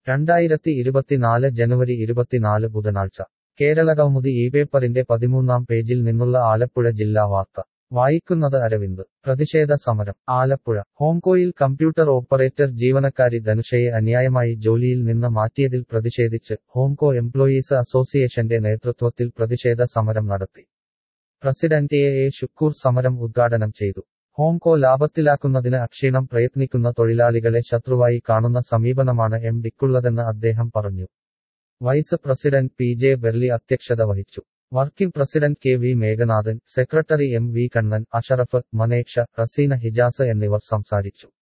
രണ്ടായിരത്തി ഇരുപത്തിനാല് ജനുവരി ഇരുപത്തിനാല് ബുധനാഴ്ച കേരളകൗമുദി ഈ പേപ്പറിന്റെ പതിമൂന്നാം പേജിൽ നിന്നുള്ള ആലപ്പുഴ ജില്ലാ വാർത്ത വായിക്കുന്നത് അരവിന്ദ് പ്രതിഷേധ സമരം ആലപ്പുഴ ഹോംകോയിൽ കമ്പ്യൂട്ടർ ഓപ്പറേറ്റർ ജീവനക്കാരി ധനുഷയെ അന്യായമായി ജോലിയിൽ നിന്ന് മാറ്റിയതിൽ പ്രതിഷേധിച്ച് ഹോംകോ എംപ്ലോയീസ് അസോസിയേഷന്റെ നേതൃത്വത്തിൽ പ്രതിഷേധ സമരം നടത്തി പ്രസിഡന്റ് എ എ ഷുക്കൂർ സമരം ഉദ്ഘാടനം ചെയ്തു ഹോംകോ ലാഭത്തിലാക്കുന്നതിന് അക്ഷീണം പ്രയത്നിക്കുന്ന തൊഴിലാളികളെ ശത്രുവായി കാണുന്ന സമീപനമാണ് എം ഡിക്കുള്ളതെന്ന് അദ്ദേഹം പറഞ്ഞു vice president P J Berly അധ്യക്ഷത വഹിച്ചു working president K V Meghanathan secretary M V Kannan Ashraf Maneksha Raseena Hijas എന്നിവർ സംസാരിച്ചു